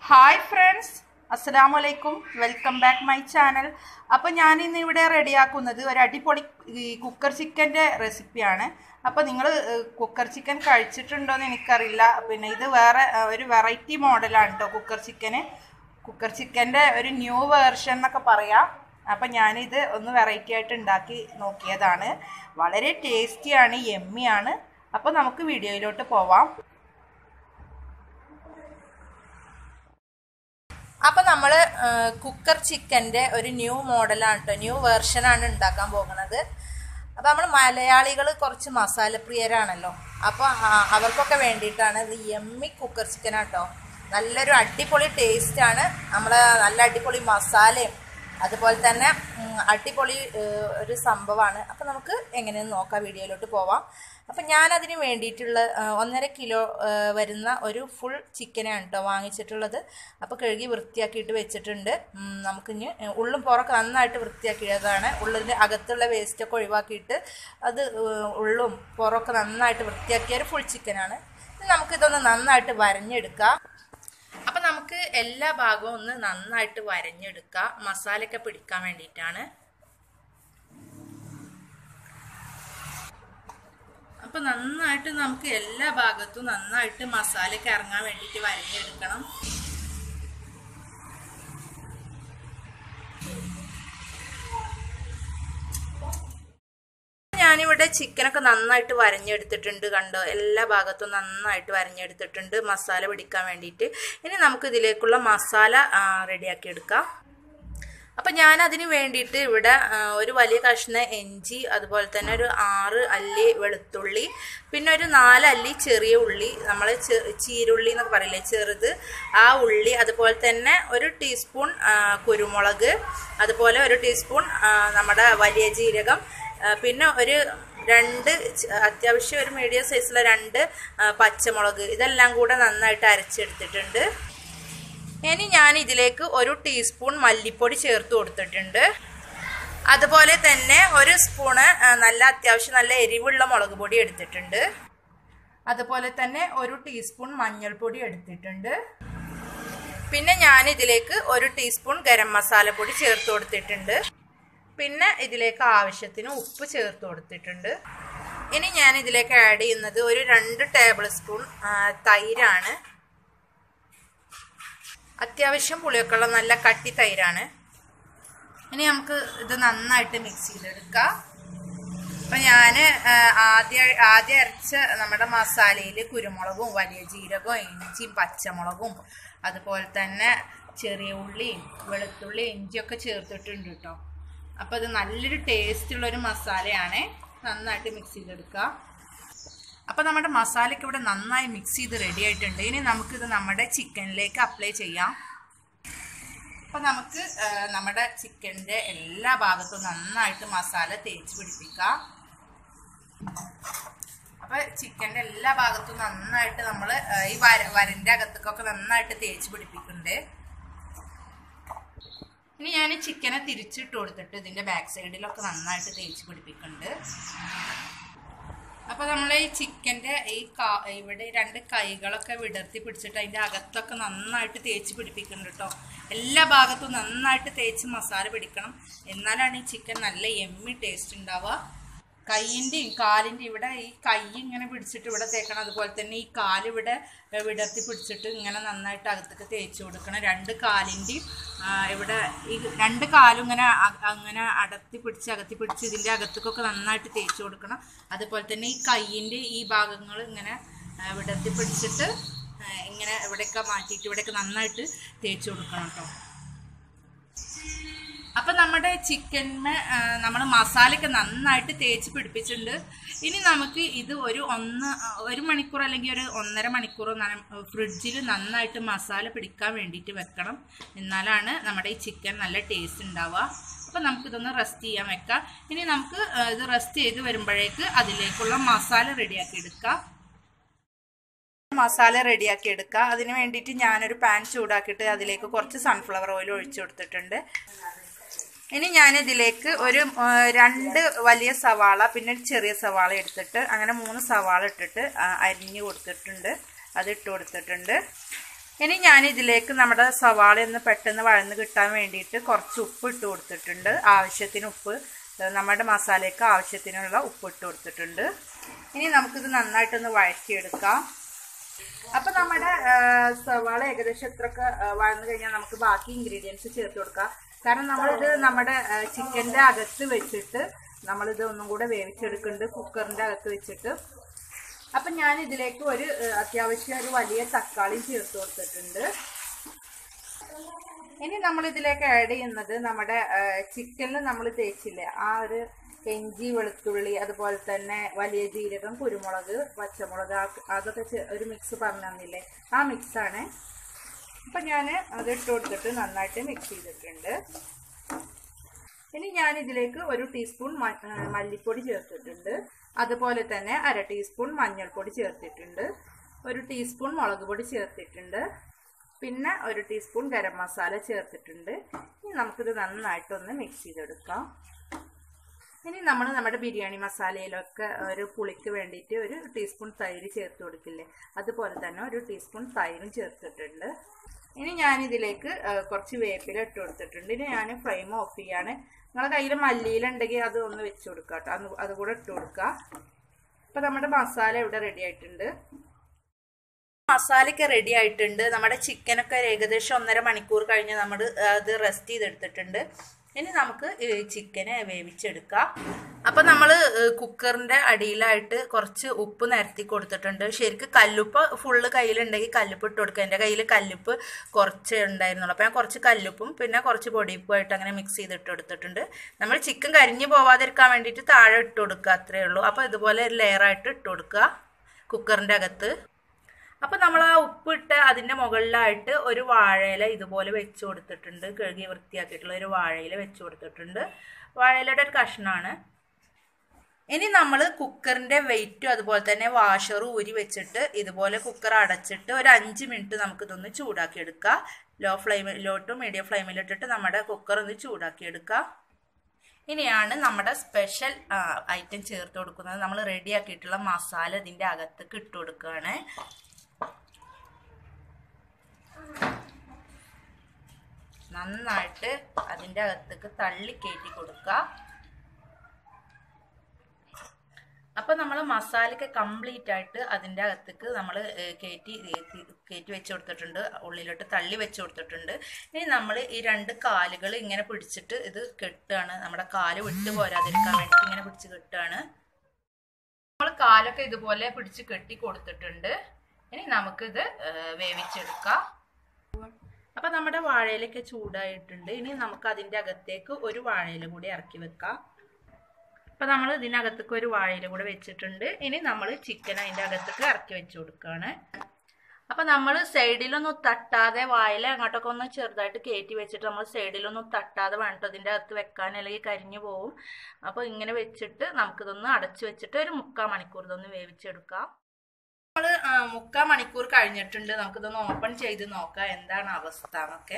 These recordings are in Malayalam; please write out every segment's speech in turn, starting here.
ഹായ് ഫ്രണ്ട്സ് അസ്സലാമു അലൈക്കും വെൽക്കം ബാക്ക് മൈ ചാനൽ അപ്പോൾ ഞാൻ ഇന്ന് ഇവിടെ റെഡിയാക്കുന്നത് ഒരു അടിപൊളി ഈ കുക്കർ ചിക്കൻ്റെ റെസിപ്പിയാണ് അപ്പോൾ നിങ്ങൾ കുക്കർ ചിക്കൻ കഴിച്ചിട്ടുണ്ടോയെന്ന് എനിക്കറിയില്ല പിന്നെ ഇത് വേറെ ആ, ഒരു വെറൈറ്റി മോഡലാണ് കേട്ടോ കുക്കർ ചിക്കന് കുക്കർ ചിക്കൻ്റെ ഒരു ന്യൂ വേർഷൻ എന്നൊക്കെ പറയാം അപ്പം ഞാനിത് ഒന്ന് വെറൈറ്റി ആയിട്ട് ഉണ്ടാക്കി നോക്കിയതാണ് വളരെ ടേസ്റ്റിയാണ് എമ്മിയാണ് അപ്പോൾ നമുക്ക് വീഡിയോയിലോട്ട് പോവാം അപ്പം നമ്മൾ കുക്കർ ചിക്കൻ്റെ ഒരു ന്യൂ മോഡലാണ് കേട്ടോ ന്യൂ വെർഷനാണ് ഉണ്ടാക്കാൻ പോകുന്നത് അപ്പം നമ്മൾ മലയാളികൾ കുറച്ച് മസാലപ്രിയരാണല്ലോ അപ്പോൾ അവർക്കൊക്കെ വേണ്ടിയിട്ടാണ് ഇത് എമ്മി കുക്കർ ചിക്കനാട്ടോ നല്ലൊരു അടിപൊളി ടേസ്റ്റാണ് നമ്മൾ നല്ല അടിപൊളി മസാലയും അതുപോലെ തന്നെ ഉം, അടിപൊളി ഏഹ്, ഒരു സംഭവമാണ് അപ്പം നമുക്ക് എങ്ങനെയെന്ന് നോക്കാം വീഡിയോയിലോട്ട് പോവാം അപ്പം ഞാനതിന് വേണ്ടിയിട്ടുള്ള ആ, ഒന്നര കിലോ ആ, വരുന്ന ഒരു ഫുൾ ചിക്കനാണ് കേട്ടോ വാങ്ങിച്ചിട്ടുള്ളത് അപ്പോൾ കഴുകി വൃത്തിയാക്കിയിട്ട് വെച്ചിട്ടുണ്ട് ഉം, നമുക്കിനി ഉള്ളും പുറമൊക്കെ നന്നായിട്ട് വൃത്തിയാക്കിയതാണ് ഉള്ളിൻ്റെ അകത്തുള്ള വേസ്റ്റൊക്കെ ഒഴിവാക്കിയിട്ട് അത് ഏഹ്, ഉള്ളും പുറമൊക്കെ നന്നായിട്ട് വൃത്തിയാക്കിയ ഒരു ഫുൾ ചിക്കനാണ് ഇനി നമുക്കിതൊന്ന് നന്നായിട്ട് വരഞ്ഞെടുക്കാം അപ്പം നമുക്ക് എല്ലാ ഭാഗവും ഒന്ന് നന്നായിട്ട് വരഞ്ഞെടുക്കാം മസാലയൊക്കെ പിടിക്കാൻ വേണ്ടിയിട്ടാണ് അപ്പം നന്നായിട്ട് നമുക്ക് എല്ലാ ഭാഗത്തും നന്നായിട്ട് മസാലയൊക്കെ ഇറങ്ങാൻ വേണ്ടിയിട്ട് വരഞ്ഞെടുക്കണം ഞാനിവിടെ ചിക്കനൊക്കെ നന്നായിട്ട് വരഞ്ഞെടുത്തിട്ടുണ്ട് കണ്ടോ എല്ലാ ഭാഗത്തും നന്നായിട്ട് വരഞ്ഞെടുത്തിട്ടുണ്ട് മസാല പിടിക്കാൻ വേണ്ടിയിട്ട് ഇനി നമുക്ക് ഇതിലേക്കുള്ള മസാല റെഡിയാക്കി എടുക്കാം അപ്പം ഞാൻ അതിന് വേണ്ടിയിട്ട് ഇവിടെ ആ, ഒരു വലിയ കഷ്ണം ഇഞ്ചി അതുപോലെ തന്നെ ഒരു ആറ് അല്ലി വെളുത്തുള്ളി പിന്നെ ഒരു നാല് അല്ലി ചെറിയ ഉള്ളി നമ്മൾ ചീരുള്ളി എന്നൊക്കെ പറയില്ലേ ചെറുത് ആ ഉള്ളി അതുപോലെ തന്നെ ഒരു ടീസ്പൂൺ ആ, കുരുമുളക് അതുപോലെ ഒരു ടീസ്പൂൺ ആ, നമ്മുടെ വലിയ ജീരകം ആ, പിന്നെ ഒരു രണ്ട് ച- അത്യാവശ്യം ഒരു മീഡിയം സൈസിലെ രണ്ട് ആ, പച്ചമുളക് ഇതെല്ലാം കൂടെ നന്നായിട്ട് അരച്ചെടുത്തിട്ടുണ്ട് ഇനി ഞാൻ ഇതിലേക്ക് ഒരു ടീസ്പൂൺ മല്ലിപ്പൊടി ചേർത്ത് കൊടുത്തിട്ടുണ്ട് അതുപോലെ തന്നെ ഒരു സ്പൂണ് ആ, നല്ല അത്യാവശ്യം നല്ല എരിവുള്ള മുളക് പൊടി എടുത്തിട്ടുണ്ട് അതുപോലെ തന്നെ ഒരു ടീസ്പൂൺ മഞ്ഞൾപ്പൊടി എടുത്തിട്ടുണ്ട് പിന്നെ ഞാൻ ഇതിലേക്ക് ഒരു ടീസ്പൂൺ ഗരം മസാലപ്പൊടി ചേർത്ത് കൊടുത്തിട്ടുണ്ട് പിന്നെ ഇതിലേക്ക് ആവശ്യത്തിന് ഉപ്പ് ചേർത്ത് കൊടുത്തിട്ടുണ്ട് ഇനി ഞാൻ ഇതിലേക്ക് ആഡ് ചെയ്യുന്നത് ഒരു രണ്ട് ടേബിൾ സ്പൂൺ ആ, തൈരാണ് അത്യാവശ്യം പുളിയൊക്കെ ഉള്ള നല്ല കട്ടി തൈരാണ് ഇനി നമുക്ക് ഇത് നന്നായിട്ട് മിക്സ് ചെയ്തെടുക്കാം അപ്പം ഞാൻ ആദ്യം ആദ്യം അരച്ച നമ്മുടെ മസാലയിൽ കുരുമുളകും വലിയ ജീരകവും ഇഞ്ചിയും പച്ചമുളകും അതുപോലെ തന്നെ ചെറിയ ഉള്ളിയും വെളുത്തുള്ളി ഇഞ്ചിയൊക്കെ ചേർത്തിട്ടുണ്ട് കേട്ടോ അപ്പോൾ ഇത് നല്ലൊരു ടേസ്റ്റുള്ളൊരു മസാലയാണ് നന്നായിട്ട് മിക്സ് ചെയ്തെടുക്കുക അപ്പോൾ നമ്മുടെ മസാലയ്ക്ക് ഇവിടെ നന്നായി മിക്സ് ചെയ്ത് റെഡി ആയിട്ടുണ്ട് ഇനി നമുക്കിത് നമ്മുടെ ചിക്കനിലേക്ക് അപ്ലൈ ചെയ്യാം അപ്പോൾ നമുക്ക് ആ, നമ്മുടെ ചിക്കൻ്റെ എല്ലാ ഭാഗത്തും നന്നായിട്ട് മസാല തേച്ച് പിടിപ്പിക്കാം അപ്പോൾ ചിക്കൻ്റെ എല്ലാ ഭാഗത്തും നന്നായിട്ട് നമ്മൾ ഈ വര വരൻ്റെ അകത്തേക്കൊക്കെ നന്നായിട്ട് തേച്ച് പിടിപ്പിക്കുന്നുണ്ട് ഇനി ഞാൻ ചിക്കനെ തിരിച്ചിട്ട് കൊടുത്തിട്ട് ഇതിൻ്റെ ബാക്ക് സൈഡിലൊക്കെ നന്നായിട്ട് തേച്ച് പിടിപ്പിക്കുന്നുണ്ട് അപ്പോൾ നമ്മൾ ഈ ചിക്കൻ്റെ ഈ കാ ഇവിടെ രണ്ട് കൈകളൊക്കെ വിടർത്തി പിടിച്ചിട്ട് അതിൻ്റെ അകത്തൊക്കെ നന്നായിട്ട് തേച്ച് പിടിപ്പിക്കുന്നുണ്ട് കേട്ടോ എല്ലാ ഭാഗത്തും നന്നായിട്ട് തേച്ച് മസാല പിടിക്കണം എന്നാലാണ് ഈ ചിക്കൻ നല്ല എമ്മി ടേസ്റ്റ് ഉണ്ടാവുക കൈയിൻ്റെയും കാലിൻ്റെയും ഇവിടെ ഈ കൈ ഇങ്ങനെ പിടിച്ചിട്ട് ഇവിടെ തേക്കണം അതുപോലെ തന്നെ ഈ കാലിവിടെ ഏ, വിടർത്തി പിടിച്ചിട്ട് ഇങ്ങനെ നന്നായിട്ട് അകത്തേക്ക് തേച്ച് കൊടുക്കണം രണ്ട് കാലിൻ്റെയും ആ, ഇവിടെ ഈ രണ്ട് കാലും ഇങ്ങനെ അ- അങ്ങനെ അടത്തി പിടിച്ച് അകത്തി പിടിച്ച് ഇതിൻ്റെ അകത്തേക്കൊക്കെ നന്നായിട്ട് തേച്ച് കൊടുക്കണം അതുപോലെ തന്നെ ഈ കൈയിൻ്റെ ഈ ഭാഗങ്ങൾ ഇങ്ങനെ ആ, വിടർത്തി പിടിച്ചിട്ട് ആ, ഇങ്ങനെ ഇവിടെയൊക്കെ മാറ്റിയിട്ട് ഇവിടെയൊക്കെ നന്നായിട്ട് തേച്ച് കൊടുക്കണം കേട്ടോ അപ്പൊ നമ്മുടെ ചിക്കന് നമ്മൾ മസാലയൊക്കെ നന്നായിട്ട് തേച്ച് പിടിപ്പിച്ചിട്ടുണ്ട് ഇനി നമുക്ക് ഇത് ഒരു ഒന്ന് ഒരു മണിക്കൂർ അല്ലെങ്കിൽ ഒരു ഒന്നര മണിക്കൂർ ഫ്രിഡ്ജിൽ നന്നായിട്ട് മസാല പിടിക്കാൻ വേണ്ടിയിട്ട് വെക്കണം എന്നാലാണ് നമ്മുടെ ഈ ചിക്കൻ നല്ല ടേസ്റ്റ് ഉണ്ടാവുക അപ്പം നമുക്കിതൊന്ന് റെസ്റ്റ് ചെയ്യാൻ വെക്കാം ഇനി നമുക്ക് ആ, ഇത് റെസ്റ്റ് ചെയ്ത് വരുമ്പോഴേക്ക് അതിലേക്കുള്ള മസാല റെഡിയാക്കി എടുക്കാം മസാല റെഡിയാക്കി എടുക്കുക അതിന് വേണ്ടിയിട്ട് ഞാനൊരു പാൻ ചൂടാക്കിയിട്ട് അതിലേക്ക് കുറച്ച് സൺഫ്ലവർ ഓയിൽ ഒഴിച്ചു കൊടുത്തിട്ടുണ്ട് ഇനി ഞാൻ ഇതിലേക്ക് ഒരു ആ, രണ്ട് വലിയ സവാള പിന്നെ ഒരു ചെറിയ സവാള എടുത്തിട്ട് അങ്ങനെ മൂന്ന് സവാള ഇട്ടിട്ട് ആ, അരിഞ്ഞു കൊടുത്തിട്ടുണ്ട് അത് ഇട്ട് കൊടുത്തിട്ടുണ്ട് ഇനി ഞാൻ ഇതിലേക്ക് നമ്മുടെ സവാള ഒന്ന് പെട്ടെന്ന് വഴന്ന് കിട്ടാൻ വേണ്ടിയിട്ട് കുറച്ച് ഉപ്പ് ഇട്ട് കൊടുത്തിട്ടുണ്ട് ആവശ്യത്തിന് ഉപ്പ് ഏഹ് നമ്മുടെ മസാലയ്ക്ക് ആവശ്യത്തിനുള്ള ഉപ്പ് ഇട്ട് കൊടുത്തിട്ടുണ്ട് ഇനി നമുക്കിത് നന്നായിട്ടൊന്ന് വഴറ്റിയെടുക്കാം അപ്പൊ നമ്മുടെ ഏഹ്, സവാള ഏകദേശം എത്രയൊക്കെ ഏഹ്, വഴന്നു കഴിഞ്ഞാൽ നമുക്ക് ബാക്കി ഇൻഗ്രീഡിയൻസ് ചേർത്ത് കൊടുക്കാം കാരണം നമ്മളിത് നമ്മുടെ ചിക്കൻ്റെ അകത്ത് വെച്ചിട്ട് നമ്മളിത് ഒന്നും കൂടെ വേവിച്ചെടുക്കുന്നുണ്ട് കുക്കറിൻ്റെ അകത്ത് വെച്ചിട്ട് അപ്പം ഞാൻ ഇതിലേക്ക് ഒരു ഏഹ്, അത്യാവശ്യം ഒരു വലിയ തക്കാളി ചേർത്ത് കൊടുത്തിട്ടുണ്ട് ഇനി നമ്മൾ ഇതിലേക്ക് ആഡ് ചെയ്യുന്നത് നമ്മുടെ ചിക്കനിൽ നമ്മൾ തേച്ചില്ലേ ആ ഒരു ഇഞ്ചി വെളുത്തുള്ളി അതുപോലെ തന്നെ വലിയ ജീരകം കുരുമുളക് പച്ചമുളക് ആ- അതൊക്കെ ചെ- ഒരു മിക്സ് പറഞ്ഞു തന്നില്ലേ ആ മിക്സാണ് അപ്പം ഞാൻ അത് ഇട്ട് കൊടുത്തിട്ട് നന്നായിട്ട് മിക്സ് ചെയ്തിട്ടുണ്ട് ഇനി ഞാൻ ഇതിലേക്ക് ഒരു ടീസ്പൂൺ മ- ആ, മല്ലിപ്പൊടി ചേർത്തിട്ടുണ്ട് അതുപോലെ തന്നെ അര ടീസ്പൂൺ മഞ്ഞൾപ്പൊടി ചേർത്തിട്ടുണ്ട് ഒരു ടീസ്പൂൺ മുളക് പൊടി ചേർത്തിട്ടുണ്ട് പിന്നെ ഒരു ടീസ്പൂൺ ഗരം മസാല ചേർത്തിട്ടുണ്ട് ഇനി നമുക്കിത് നന്നായിട്ടൊന്ന് മിക്സ് ചെയ്തെടുക്കാം ഇനി നമ്മൾ നമ്മുടെ ബിരിയാണി മസാലയിലൊക്കെ ഒരു പുളിക്ക് വേണ്ടിയിട്ട് ഒരു ടീസ്പൂൺ തൈര് ചേർത്ത് കൊടുക്കില്ലേ അതുപോലെ തന്നെ ഒരു ടീസ്പൂൺ തൈരും ചേർത്തിട്ടുണ്ട് ഇനി ഞാൻ ഇതിലേക്ക് കുറച്ച് വേപ്പില ഇട്ട് കൊടുത്തിട്ടുണ്ട് ഇനി ഞാൻ ഫ്ലെയിം ഓഫ് ചെയ്യാണ് നിങ്ങളുടെ കയ്യിൽ മല്ലിയിലുണ്ടെങ്കിൽ അത് ഒന്ന് വെച്ച് കൊടുക്കാം കേട്ടോ അത് അതുകൂടെ ഇട്ട് കൊടുക്കുക അപ്പോൾ നമ്മുടെ മസാല ഇവിടെ റെഡി ആയിട്ടുണ്ട് മസാലയൊക്കെ റെഡി ആയിട്ടുണ്ട് നമ്മുടെ ചിക്കനൊക്കെ ഏകദേശം ഒന്നര മണിക്കൂർ കഴിഞ്ഞ് നമ്മൾ അത് റെസ്റ്റ് ചെയ്തെടുത്തിട്ടുണ്ട് ഇനി നമുക്ക് ഈ ചിക്കനെ വേവിച്ചെടുക്കാം അപ്പം നമ്മൾ കുക്കറിൻ്റെ അടിയിലായിട്ട് കുറച്ച് ഉപ്പ് നിരത്തി കൊടുത്തിട്ടുണ്ട് ശരിക്കും കല്ലുപ്പ് ഫുള്ള് കയ്യിലുണ്ടെങ്കിൽ കല്ലുപ്പ് ഇട്ട് കൊടുക്കുക എൻ്റെ കയ്യിൽ കല്ലുപ്പ് കുറച്ച് ഉണ്ടായിരുന്നുള്ളൂ അപ്പോൾ ഞാൻ കുറച്ച് കല്ലുപ്പും പിന്നെ കുറച്ച് പൊടിയുപ്പുമായിട്ട് അങ്ങനെ മിക്സ് ചെയ്തിട്ട് എടുത്തിട്ടുണ്ട് നമ്മൾ ചിക്കൻ കരിഞ്ഞു പോവാതിരിക്കാൻ വേണ്ടിയിട്ട് താഴെ ഇട്ട് കൊടുക്കുക അത്രയേ ഉള്ളൂ അപ്പോൾ ഇതുപോലെ ഒരു ലെയറായിട്ട് ഇട്ട് കൊടുക്കുക കുക്കറിൻ്റെ അകത്ത് അപ്പോൾ നമ്മൾ ആ ഉപ്പിട്ട് അതിൻ്റെ മുകളിലായിട്ട് ഒരു വാഴയില ഇതുപോലെ വെച്ച് കൊടുത്തിട്ടുണ്ട് കഴുകി വൃത്തിയാക്കിയിട്ടുള്ള ഒരു വാഴയില വെച്ച് കൊടുത്തിട്ടുണ്ട് വാഴയിലയുടെ ഒരു കഷ്ണമാണ് ഇനി നമ്മൾ കുക്കറിൻ്റെ വെയിറ്റും അതുപോലെ തന്നെ വാഷറും ഊരി വെച്ചിട്ട് ഇതുപോലെ കുക്കർ അടച്ചിട്ട് ഒരു അഞ്ച് മിനിറ്റ് നമുക്കിതൊന്ന് ചൂടാക്കി എടുക്കാം ലോ ഫ്ലെയിമിൽ ലോ ടു മീഡിയം ഫ്ലെയിമിലിട്ടിട്ട് നമ്മുടെ കുക്കർ ഒന്ന് ചൂടാക്കി എടുക്കാം ഇനിയാണ് നമ്മുടെ സ്പെഷ്യൽ ഐറ്റം ചേർത്ത് കൊടുക്കുന്നത് നമ്മൾ റെഡിയാക്കിയിട്ടുള്ള മസാല ഇതിൻ്റെ അകത്തേക്ക് ഇട്ട് കൊടുക്കുകയാണ് നന്നായിട്ട് അതിൻ്റെ അകത്തേക്ക് തള്ളി കയറ്റി കൊടുക്കുക അപ്പം നമ്മൾ മസാലയൊക്കെ കംപ്ലീറ്റ് ആയിട്ട് അതിൻ്റെ അകത്തേക്ക് നമ്മൾ കയറ്റി കയറ്റി വെച്ച് കൊടുത്തിട്ടുണ്ട് ഉള്ളിലോട്ട് തള്ളി വെച്ച് കൊടുത്തിട്ടുണ്ട് ഇനി നമ്മൾ ഈ രണ്ട് കാലുകൾ ഇങ്ങനെ പിടിച്ചിട്ട് ഇത് കെട്ടുകയാണ് നമ്മുടെ കാല് വിട്ടു പോരാതിരിക്കാൻ വേണ്ടിയിട്ട് ഇങ്ങനെ പിടിച്ച് കെട്ടുകയാണ് നമ്മൾ കാലൊക്കെ ഇതുപോലെ പിടിച്ച് കെട്ടി കൊടുത്തിട്ടുണ്ട് ഇനി നമുക്കിത് വേവിച്ചെടുക്കാം അപ്പം നമ്മുടെ വാഴയിലൊക്കെ ചൂടായിട്ടുണ്ട് ഇനി നമുക്ക് അതിൻ്റെ അകത്തേക്ക് ഒരു വാഴയില കൂടി ഇറക്കി വെക്കാം അപ്പം നമ്മൾ ഇതിനകത്തേക്ക് ഒരു വാഴയില കൂടെ വെച്ചിട്ടുണ്ട് ഇനി നമ്മൾ ചിക്കൻ അതിൻ്റെ അകത്തേക്ക് ഇറക്കി വെച്ച് കൊടുക്കുകയാണ് അപ്പം നമ്മൾ സൈഡിലൊന്നും തട്ടാതെ വായില അങ്ങോട്ടൊക്കെ ഒന്ന് ചെറുതായിട്ട് കയറ്റി വെച്ചിട്ട് നമ്മൾ സൈഡിലൊന്നും തട്ടാതെ വേണ്ട ഇതിൻ്റെ അകത്ത് വെക്കാൻ അല്ലെങ്കിൽ കരിഞ്ഞു പോവും അപ്പോൾ ഇങ്ങനെ വെച്ചിട്ട് നമുക്കിതൊന്ന് അടച്ചു വെച്ചിട്ട് ഒരു മുക്കാൽ മണിക്കൂർ ഇതൊന്ന് വേവിച്ചെടുക്കാം നമ്മൾ മുക്കാൽ മണിക്കൂർ കഴിഞ്ഞിട്ടുണ്ട് നമുക്കിതൊന്ന് ഓപ്പൺ ചെയ്ത് നോക്കാം എന്താണ് അവസ്ഥ എന്നൊക്കെ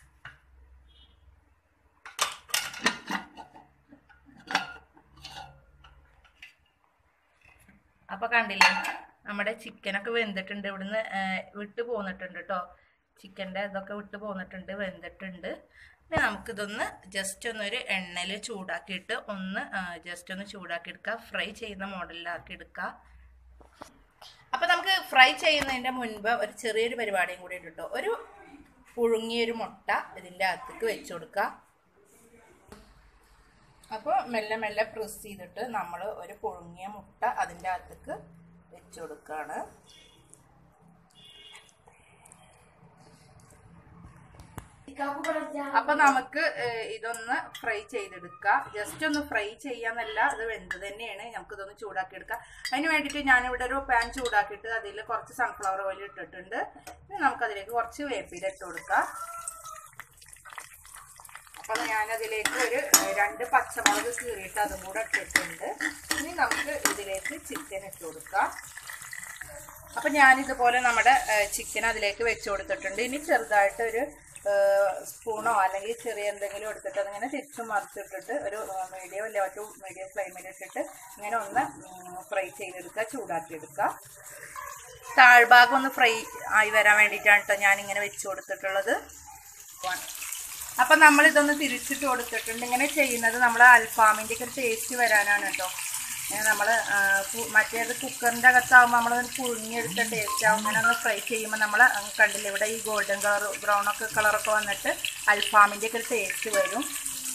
അപ്പൊ കണ്ടില്ലേ നമ്മുടെ ചിക്കനൊക്കെ വെന്തിട്ടുണ്ട് ഇവിടുന്ന് വിട്ട് പോന്നിട്ടുണ്ട് കേട്ടോ ചിക്കൻ്റെ ഇതൊക്കെ വിട്ട് പോന്നിട്ടുണ്ട് വെന്തിട്ടുണ്ട് ഇനി നമുക്കിതൊന്ന് ജസ്റ്റ് ഒന്നൊരു എണ്ണയിൽ ചൂടാക്കിയിട്ട് ഒന്ന് ജസ്റ്റ് ഒന്ന് ചൂടാക്കി എടുക്കുക ഫ്രൈ ചെയ്യുന്ന മോഡലിലാക്കി എടുക്കുക അപ്പം നമുക്ക് ഫ്രൈ ചെയ്യുന്നതിൻ്റെ മുൻപ് ഒരു ചെറിയൊരു പരിപാടിയും കൂടി ഉണ്ട് കേട്ടോ ഒരു പുഴുങ്ങിയൊരു മുട്ട ഇതിൻ്റെ അകത്തേക്ക് വെച്ച് കൊടുക്കുക അപ്പോൾ മെല്ലെ മെല്ലെ പ്രസ് ചെയ്തിട്ട് നമ്മൾ ഒരു പുഴുങ്ങിയ മുട്ട അതിൻ്റെ അകത്തേക്ക് വെച്ച് കൊടുക്കുകയാണ് അപ്പൊ നമുക്ക് ഇതൊന്ന് ഫ്രൈ ചെയ്തെടുക്കാം ജസ്റ്റ് ഒന്ന് ഫ്രൈ ചെയ്യാന്നല്ല അത് വെന്ത് തന്നെയാണ് നമുക്ക് ഇതൊന്ന് ചൂടാക്കി എടുക്കാം അതിന് വേണ്ടിയിട്ട് ഞാനിവിടെ ഒരു പാൻ ചൂടാക്കിയിട്ട് അതിൽ കുറച്ച് സൺഫ്ലവർ ഓയിൽ ഇട്ടിട്ടുണ്ട് ഇനി നമുക്കതിലേക്ക് കുറച്ച് വേപ്പില ഇട്ട് കൊടുക്കാം അപ്പൊ ഞാനതിലേക്ക് ഒരു രണ്ട് പച്ചമുളക് കീറിയിട്ട് അതും കൂടെ ഇട്ടിട്ടുണ്ട് ഇനി നമുക്ക് ഇതിലേക്ക് ചിക്കൻ ഇട്ട് കൊടുക്കാം അപ്പൊ ഞാനിതുപോലെ നമ്മുടെ ചിക്കൻ അതിലേക്ക് വെച്ച് കൊടുത്തിട്ടുണ്ട് ഇനി ചെറുതായിട്ട് ഒരു സ്പൂണോ അല്ലെങ്കിൽ ചെറിയ എന്തെങ്കിലും എടുത്തിട്ട് അതിങ്ങനെ തിരിച്ചും മറിച്ചിട്ടിട്ട് ഒരു മീഡിയം അല്ലെ ടു മീഡിയം ഫ്ലെയിമിൽ ഇട്ടിട്ട് ഇങ്ങനെ ഒന്ന് ഫ്രൈ ചെയ്തെടുക്കുക ചൂടാക്കിയെടുക്കുക താഴ്ഭാഗം ഒന്ന് ഫ്രൈ ആയി വരാൻ വേണ്ടിയിട്ടാണ് കേട്ടോ ഞാനിങ്ങനെ വെച്ച് കൊടുത്തിട്ടുള്ളത് അപ്പം നമ്മൾ ഇതൊന്ന് തിരിച്ചിട്ട് കൊടുത്തിട്ടുണ്ട് ഇങ്ങനെ ചെയ്യുന്നത് നമ്മൾ അൽഫാമിൻ്റെ ഒക്കെ ടേസ്റ്റ് വരാനാണ് കേട്ടോ നമ്മൾ മറ്റേത് കുക്കറിൻ്റെ അകത്താകുമ്പോൾ നമ്മൾ പുഴുങ്ങിയെടുത്ത ടേസ്റ്റ് ആവും അങ്ങനെ ഒന്ന് ഫ്രൈ ചെയ്യുമ്പോൾ നമ്മൾ കണ്ടില്ല ഇവിടെ ഈ ഗോൾഡൻ കളർ ബ്രൗൺ ഒക്കെ കളറൊക്കെ വന്നിട്ട് അൽഫാമിൻ്റെ ഒക്കെ ഒരു ടേസ്റ്റ് വരും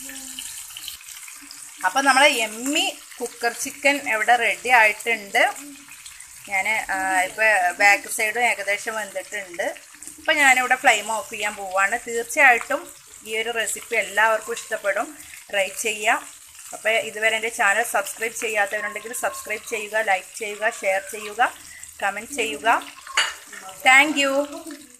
അപ്പം നമ്മൾ എമ്മി കുക്കർ ചിക്കൻ ഇവിടെ റെഡി ആയിട്ടുണ്ട് ഞാൻ ഇപ്പോൾ ബാക്ക് സൈഡും ഏകദേശം വെന്തിട്ടുണ്ട് ഇപ്പം ഞാനിവിടെ ഫ്ലെയിം ഓഫ് ചെയ്യാൻ പോവാണ് തീർച്ചയായിട്ടും ഈ ഒരു റെസിപ്പി എല്ലാവർക്കും ഇഷ്ടപ്പെടും ട്രൈ ചെയ്യാം അപ്പോൾ ഇതുവരെ എൻ്റെ ചാനൽ സബ്സ്ക്രൈബ് ചെയ്യാത്തവരുണ്ടെങ്കിൽ സബ്സ്ക്രൈബ് ചെയ്യുക ലൈക്ക് ചെയ്യുക ഷെയർ ചെയ്യുക കമൻറ്റ് ചെയ്യുക താങ്ക്